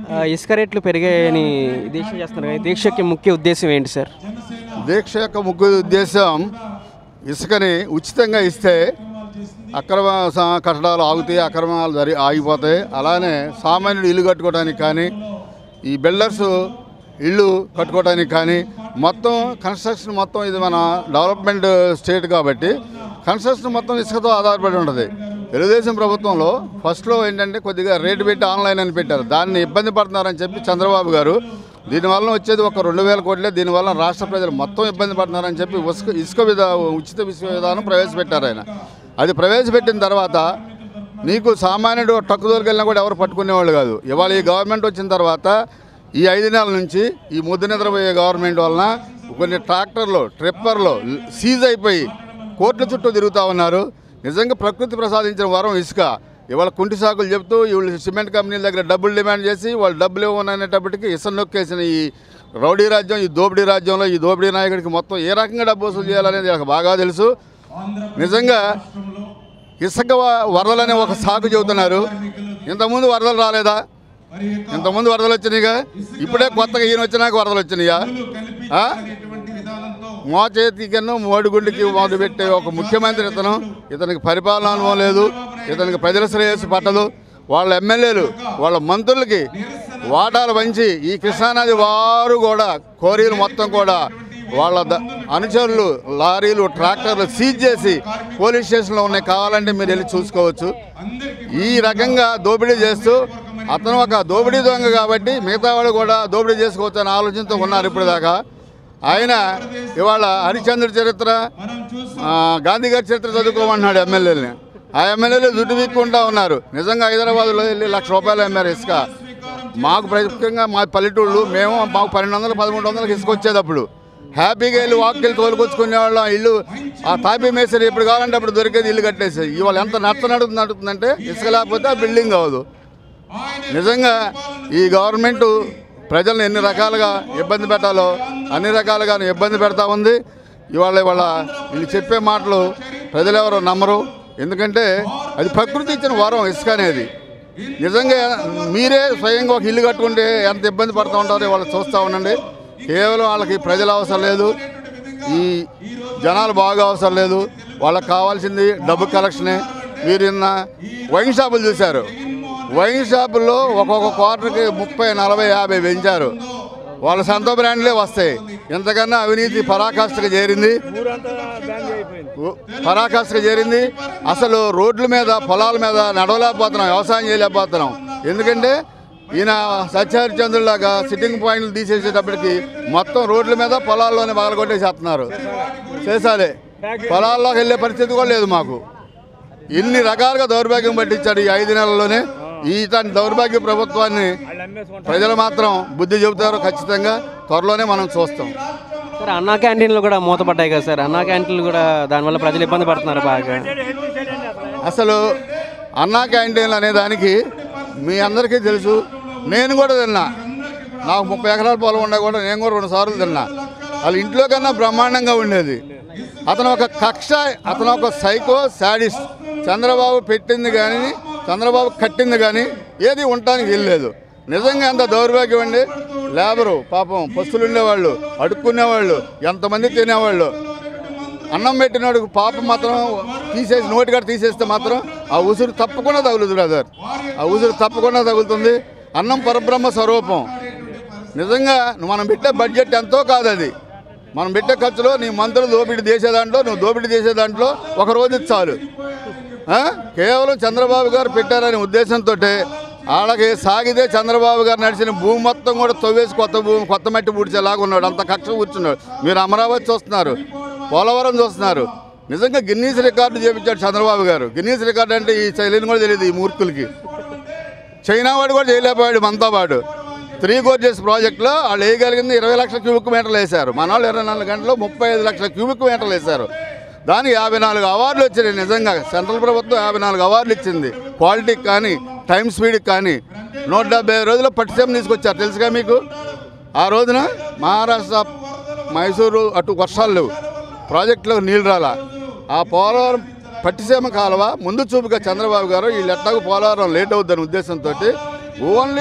ఆ, ఇసుక రేట్లు పెరిగాయని దీక్ష చేస్తున్నారు కదా, ఈ దీక్షకి ముఖ్య ఉద్దేశం ఏంటి సార్ దీక్ష యొక్క ముఖ్య ఉద్దేశం ఇసుకని ఉచితంగా ఇస్తే అక్రమ స- కట్టడాలు ఆగుతాయి అక్రమాలు జరి ఆగిపోతాయి అలానే సామాన్యుడు ఇల్లు కట్టుకోవడానికి కానీ ఈ బిల్డర్స్ ఇల్లు కట్టుకోవడానికి కానీ మొత్తం కన్స్ట్రక్షన్ మొత్తం ఇది మన డెవలప్మెంట్ స్టేట్ కాబట్టి కన్స్ట్రక్షన్ మొత్తం ఇసుకతో ఆధారపడి ఉంటుంది తెలుగుదేశం ప్రభుత్వంలో ఫస్ట్లో ఏంటంటే కొద్దిగా రేటు పెట్టి ఆన్లైన్ అని పెట్టారు దాన్ని ఇబ్బంది పడుతున్నారని చెప్పి చంద్రబాబు గారు దీనివల్ల వచ్చేది ఒక రెండు వేల కోట్లే దీనివల్ల రాష్ట్ర ప్రజలు మొత్తం ఇబ్బంది పడుతున్నారని చెప్పి ఇసుక ఇసుక విధా ఉచిత ఇసుక విధానం ప్రవేశపెట్టారు ఆయన అది ప్రవేశపెట్టిన తర్వాత నీకు సామాన్యుడు టక్కు దొరికెళ్ళినా కూడా ఎవరు పట్టుకునేవాళ్ళు కాదు ఇవాళ ఈ గవర్నమెంట్ వచ్చిన తర్వాత ఈ ఐదు నెలల నుంచి ఈ ముద్దు నిద్రపోయే గవర్నమెంట్ వలన కొన్ని ట్రాక్టర్లు ట్రిప్పర్లు సీజ్ అయిపోయి కోర్టుల చుట్టూ తిరుగుతూ ఉన్నారు నిజంగా ప్రకృతి ప్రసాదించిన వరం ఇసుక ఇవాళ కుంటి సాకులు చెప్తూ వీళ్ళు సిమెంట్ కంపెనీల దగ్గర డబ్బులు డిమాండ్ చేసి వాళ్ళు డబ్బులు ఇవ్వననేటప్పటికి ఇసుక నొక్కేసిన ఈ రౌడీ రాజ్యం ఈ దోపిడీ రాజ్యంలో ఈ దోపిడీ నాయకుడికి మొత్తం ఏ రకంగా డబ్బు వసూలు చేయాలనేది వాళ్ళకి బాగా తెలుసు నిజంగా ఇసుక వ- వరదలనే ఒక సాకు చెబుతున్నారు ఇంతకుముందు వరదలు రాలేదా ఇంతకుముందు వరదలు వచ్చినాయిగా ఇప్పుడే కొత్తగా ఈయన వచ్చినాక వరదలు వచ్చినాయా ఆ? మో చేతికను మోడిగుండికి మొదలు పెట్టే ఒక ముఖ్యమంత్రి ఇతను ఇతనికి పరిపాలన అనుభవం లేదు ఇతనికి ప్రజల శ్రేయస్సు పట్టదు వాళ్ళ ఎమ్మెల్యేలు వాళ్ళ మంత్రులకి వాటాలు పంచి ఈ కృష్ణానది వారు కూడా కోరీలు మొత్తం కూడా వాళ్ళ ద- అనుచరులు లారీలు ట్రాక్టర్లు సీజ్ చేసి పోలీస్ స్టేషన్లో ఉన్నాయి కావాలంటే మీరు వెళ్ళి చూసుకోవచ్చు ఈ రకంగా దోపిడీ చేస్తూ అతను ఒక దోపిడీ దొంగ కాబట్టి మిగతా వాళ్ళు కూడా దోపిడీ చేసుకోవచ్చు అనే ఆలోచనతో ఉన్నారు ఇప్పుడు దాకా ఆయన ఇవాళ హరిశ్చంద్రుడి చరిత్ర ఆ, గాంధీ గారి చరిత్ర చదువుకోమన్నాడు ఎమ్మెల్యేలని ఆ ఎమ్మెల్యేలు జుట్టు వీక్కుంటా ఉన్నారు నిజంగా హైదరాబాద్లో వెళ్ళి లక్ష రూపాయలు అమ్మారు ఇసుక మాకు ప్రత్యేకంగా మా పల్లెటూళ్ళు మేము మాకు పన్నెండు వందలు పదమూడు వందలకి ఇసుక వచ్చేది అప్పుడు హ్యాపీగా వెళ్ళి వాక్కెళ్ళి తోలుకొచ్చుకునే వాళ్ళం ఇల్లు ఆ తాపీ మేసరి ఎప్పుడు కావాలంటే అప్పుడు దొరికేది ఇల్లు కట్టేసి ఇవాళ ఎంత నచ్చ నడుతుంది నడుతుందంటే ఇసుక లేకపోతే ఆ బిల్డింగ్ అవ్వదు నిజంగా ఈ గవర్నమెంట్ ప్రజలను ఎన్ని రకాలుగా ఇబ్బంది పెట్టాలో అన్ని రకాలుగా ఇబ్బంది పెడతా ఉంది ఇవాళ ఇవాళ వీళ్ళు చెప్పే మాటలు ప్రజలు ఎవరు నమ్మరు ఎందుకంటే అది ప్రకృతి ఇచ్చిన వరం ఇసుక అనేది నిజంగా మీరే స్వయంగా ఒక ఇల్లు కట్టుకుంటే ఎంత ఇబ్బంది పడుతూ ఉంటారో వాళ్ళు చూస్తూ ఉండండి కేవలం వాళ్ళకి ప్రజల అవసరం లేదు ఈ జనాలు బాగా అవసరం లేదు వాళ్ళకి కావాల్సింది డబ్బు కలెక్షనే మీరు నిన్న వైన్ షాపులు చూశారు వైన్ షాపుల్లో ఒక్కొక్క క్వార్టర్కి ముప్పై నలభై యాభై పెంచారు వాళ్ళ సొంత బ్రాండ్లే వస్తాయి ఎంతకన్నా అవినీతి పరాకాష్ఠకు చేరింది పరాకాష్ఠకు చేరింది అసలు రోడ్ల మీద పొలాల మీద నడవలేకపోతున్నాం వ్యవసాయం చేయలేకపోతున్నాం ఎందుకంటే ఈయన సత్యహరిచంద్రులాగా సిట్టింగ్ పాయింట్లు తీసేసేటప్పటికి మొత్తం రోడ్ల మీద పొలాల్లోనే పగలగొట్టేసేస్తున్నారు చేసాలే పొలాల్లోకి వెళ్ళే పరిస్థితి కూడా లేదు మాకు ఇన్ని రకాలుగా దౌర్భాగ్యం పట్టించాడు ఈ ఐదు నెలల్లోనే ఇట్లాంటి దౌర్భాగ్య ప్రభుత్వాన్ని ప్రజలు మాత్రం బుద్ధి చెబుతారు ఖచ్చితంగా త్వరలోనే మనం చూస్తాం సార్ అన్నా క్యాంటీన్లు కూడా మూతపడ్డాయి కదా సార్ అన్నా క్యాంటీన్లు కూడా దానివల్ల ప్రజలు ఇబ్బంది పడుతున్నారు బాగా అసలు అన్నా క్యాంటీన్లు అనే దానికి మీ అందరికీ తెలుసు నేను కూడా తిన్నా నాకు ముప్పై ఎకరాల పొలం ఉన్నా కూడా నేను కూడా రెండు సార్లు తిన్నా వాళ్ళ ఇంట్లో కన్నా బ్రహ్మాండంగా ఉండేది అతను ఒక కక్ష అతను ఒక సైకో శాడిస్ట్ చంద్రబాబు పెట్టింది కానీ చంద్రబాబు కట్టింది కానీ ఏది ఉండటానికి వెళ్ళలేదు నిజంగా ఎంత దౌర్భాగ్యం అండి లేబరు పాపం పస్తులు ఉండేవాళ్ళు అడుక్కునేవాళ్ళు ఎంతమంది తినేవాళ్ళు అన్నం పెట్టినాడు పాపం మాత్రం తీసేసి నోటి కాడ తీసేస్తే మాత్రం ఆ ఉసురు తప్పకుండా తగులుతుంది బ్రదర్ ఆ ఉసురు తప్పకుండా తగులుతుంది అన్నం పరబ్రహ్మ స్వరూపం నిజంగా మనం పెట్టే బడ్జెట్ ఎంతో కాదు అది మనం పెట్టే ఖర్చులో నీ మంత్రులు దోపిడీ చేసే దాంట్లో నువ్వు దోపిడీ చేసే దాంట్లో ఒక రోజు చాలు ఆ? కేవలం చంద్రబాబు గారు పెట్టారనే ఉద్దేశంతో వాళ్ళకి సాగితే చంద్రబాబు గారు నడిచిన భూమి మొత్తం కూడా తవ్వేసి కొత్త భూమి కొత్త మట్టి పూడ్చేలాగా ఉన్నాడు అంత కక్ష కూర్చున్నాడు మీరు అమరావతి చూస్తున్నారు పోలవరం చూస్తున్నారు నిజంగా గిన్నీస్ రికార్డు చేపించాడు చంద్రబాబు గారు గిన్నీస్ రికార్డు అంటే ఈ శైలిని కూడా తెలియదు ఈ మూర్ఖులకి చైనా వాడు కూడా చేయలేకపోయాడు మనతో పాటు త్రీ గోర్జెస్ ప్రాజెక్టులో వాళ్ళు వేయగలిగింది ఇరవై లక్షల క్యూబిక్ మీటర్లు వేశారు మన వాళ్ళు ఇరవై నాలుగు గంటల్లో ముప్పై ఐదు లక్షల క్యూబిక్ మీటర్లు వేశారు దానికి యాభై నాలుగు అవార్డులు వచ్చినాయి నిజంగా సెంట్రల్ ప్రభుత్వం యాభై నాలుగు అవార్డులు ఇచ్చింది క్వాలిటీకి కానీ టైం స్పీడ్కి కానీ నూట డెబ్బై ఐదు రోజుల్లో పట్టిసీమ తీసుకొచ్చారు తెలుసుగా మీకు ఆ రోజున మహారాష్ట్ర మైసూరు అటు వర్షాలు లేవు ప్రాజెక్టులో నీళ్ళు రాలా ఆ పోలవరం పట్టిసీమ కాలువ ముందు చూపుగా చంద్రబాబు గారు వీళ్ళు ఎట్లాగో పోలవరం లేట్ అవుతుందనే ఉద్దేశంతో ఓన్లీ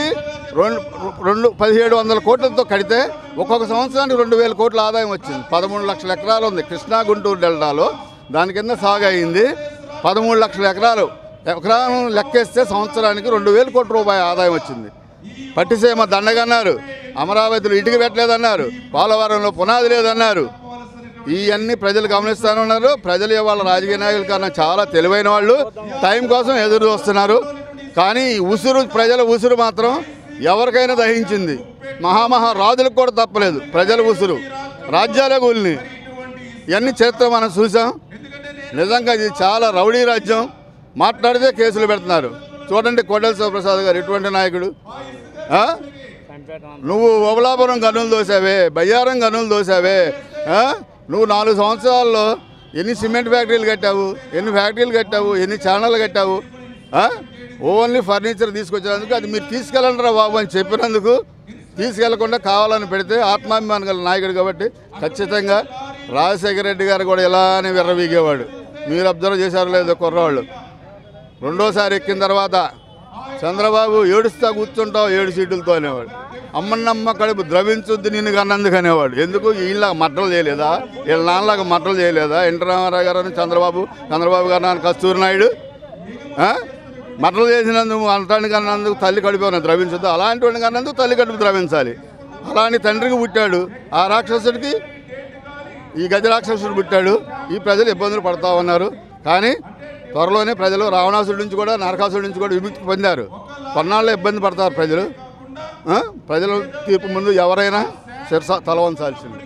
రెండు రెండు పదిహేడు వందల కోట్లతో కడితే ఒక్కొక్క సంవత్సరానికి రెండు వేల కోట్ల ఆదాయం వచ్చింది పదమూడు లక్షల ఎకరాలు ఉంది కృష్ణా గుంటూరు డెల్టాలో దాని కింద సాగు అయింది పదమూడు లక్షల ఎకరాలు ఎకరాలను లెక్కేస్తే సంవత్సరానికి రెండు వేల కోట్ల రూపాయల ఆదాయం వచ్చింది పట్టిసీమ దండగన్నారు అమరావతిలో ఇటుక పెట్టలేదన్నారు పోలవరంలో పునాది లేదన్నారు ఇవన్నీ ప్రజలు గమనిస్తూనే ఉన్నారు ప్రజలు ఇవాళ రాజకీయ నాయకుల కన్నా చాలా తెలివైన వాళ్ళు టైం కోసం ఎదురు చూస్తున్నారు కానీ ఈ ఉసురు ప్రజల ఉసురు మాత్రం ఎవరికైనా దహించింది మహామహా రాజులకు కూడా తప్పలేదు ప్రజల ఉసురు రాజ్యాలే కూలిని ఇవన్నీ చరిత్ర మనం చూసాం నిజంగా ఇది చాలా రౌడీ రాజ్యం మాట్లాడితే కేసులు పెడుతున్నారు చూడండి కోడెల శివప్రసాద్ గారు ఎటువంటి నాయకుడు ఆ? నువ్వు ఓబలాపురం గనులు దోసావే బయ్యారం గనులు దోసావే ఆ? నువ్వు నాలుగు సంవత్సరాల్లో ఎన్ని సిమెంట్ ఫ్యాక్టరీలు కట్టావు ఎన్ని ఫ్యాక్టరీలు కట్టావు ఎన్ని ఛానళ్ళు కట్టావు ఆ? ఓన్లీ ఫర్నిచర్ తీసుకొచ్చినందుకు అది మీరు తీసుకెళ్ళండిరా బాబు అని చెప్పినందుకు తీసుకెళ్లకుండా కావాలని పెడితే ఆత్మాభిమానం గల నాయకుడు కాబట్టి ఖచ్చితంగా రాజశేఖర రెడ్డి గారు కూడా ఇలానే విర్రవీగేవాడు మీరు అబ్జర్వ్ చేశారో లేదో కుర్రవాళ్ళు రెండోసారి ఎక్కిన తర్వాత చంద్రబాబు ఏడుస్తా కూర్చుంటావు ఏడు సీట్లతో అనేవాడు అమ్మన్నమ్మ కడుపు ద్రవించుద్ది నిన్ను కన్నందుకు అనేవాడు ఎందుకు వీళ్ళ మట్టలు చేయలేదా వీళ్ళ నాన్నలాగా మట్టలు చేయలేదా ఎన్టీ రామారావు గారు అని చంద్రబాబు చంద్రబాబు గారు నాన్న కస్తూరి నాయుడు ఆ? మట్టలు చేసినందుకు అంటానికి అన్నందుకు తల్లి కడుపు ఏమైనా ద్రవించద్దు అలాంటి వాడిని కన్నందుకు తల్లి కడుపు ద్రవించాలి అలాంటి తండ్రికి పుట్టాడు ఆ రాక్షసుడికి ఈ గజ రాక్షసుడు పుట్టాడు ఈ ప్రజలు ఇబ్బందులు పడతా ఉన్నారు కానీ త్వరలోనే ప్రజలు రావణాసుడి నుంచి కూడా నరకాసుడి నుంచి కూడా విముక్తి పొందారు కొన్నాళ్ళు ఇబ్బంది పడతారు ప్రజలు ఆ? ప్రజల తీర్పు ముందు ఎవరైనా శిరస తల వంచాల్సింది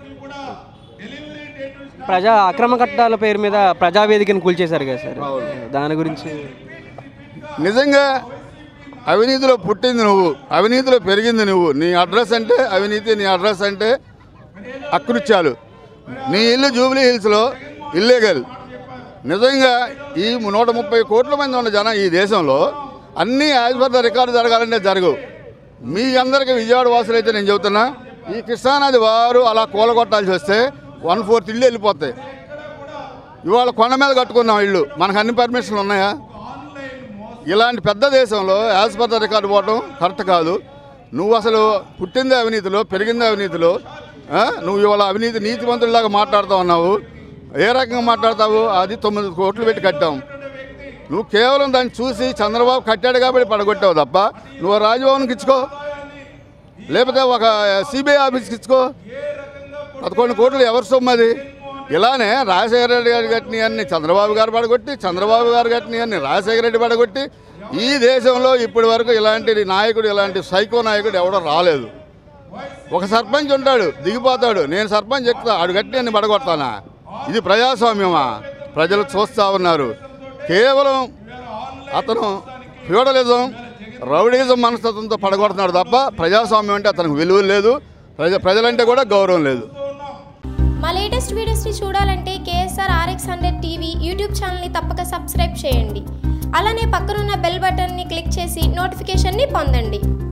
ప్రజా అక్రమ కట్టాల పేరు మీద ప్రజావేదికను కూల్చేశారు కదా సార్ దాని గురించి నిజంగా అవినీతిలో పుట్టింది నువ్వు అవినీతిలో పెరిగింది నువ్వు నీ అడ్రస్ అంటే అవినీతి నీ అడ్రస్ అంటే అకృత్యాలు నీ ఇల్లు జూబ్లీ హిల్స్లో ఇల్లీగల్ నిజంగా ఈ నూట ముప్పై కోట్ల మంది ఉన్న జనం ఈ దేశంలో అన్నీ యాజ్ పర్ ద రికార్డు జరగాలంటే జరగవు మీ అందరికీ విజయవాడ వాసులు అయితే నేను చెబుతున్నా ఈ కృష్ణానది వారు అలా కూలగొట్టాల్సి వస్తే వన్ ఫోర్త్ ఇల్లు వెళ్ళిపోతాయి ఇవాళ కొండ మీద కట్టుకున్నాం ఇల్లు మనకు అన్ని పర్మిషన్లు ఉన్నాయా ఇలాంటి పెద్ద దేశంలో యాజ్ పర్ ద రికార్డు పోవడం కరెక్ట్ కాదు నువ్వు అసలు పుట్టిందే అవినీతిలో పెరిగిందే అవినీతిలో ఆ? నువ్వు ఇవాళ అవినీతి నీతిమంతుడిలాగా మాట్లాడుతూ ఉన్నావు ఏ రకంగా మాట్లాడతావు అది తొమ్మిది కోట్లు పెట్టి కట్టాం నువ్వు కేవలం దాన్ని చూసి చంద్రబాబు కట్టాడు కాబట్టి పడగొట్టావు తప్ప నువ్వు రాజభవన్కి ఇచ్చుకో లేకపోతే ఒక సిబిఐ ఆఫీస్కి ఇచ్చుకో పదకొండు కోట్లు ఎవరి సొమ్ము అది ఇలానే రాజశేఖర రెడ్డి గారు కట్టిన అన్ని చంద్రబాబు గారు పడగొట్టి చంద్రబాబు గారు కట్టిన అన్ని రాజశేఖర రెడ్డి పడగొట్టి ఈ దేశంలో ఇప్పటి వరకు ఇలాంటి నాయకుడు ఇలాంటి సైకో నాయకుడు ఎవడో రాలేదు ఒక సర్పంచ్ ఉంటాడు దిగిపోతాడు నేను సర్పంచ్ ఎక్కుతా ఆడు కట్టి అన్ని పడగొడతానా ఇది ప్రజాస్వామ్యమా ప్రజలు చూస్తూ ఉన్నారు కేవలం అతను ఫ్యూడలిజం రౌడీజం మనస్తత్వంతో పడగొడుతున్నాడు తప్ప ప్రజాస్వామ్యం అంటే అతనికి విలువ లేదు ప్రజ ప్రజలంటే కూడా గౌరవం లేదు మా లేటెస్ట్ వీడియోస్ని చూడాలంటే KSR RX hundred TV YouTube ఛానల్ని తప్పక సబ్స్క్రైబ్ చేయండి అలానే పక్కనున్న బెల్ బటన్ని క్లిక్ చేసి నోటిఫికేషన్ని పొందండి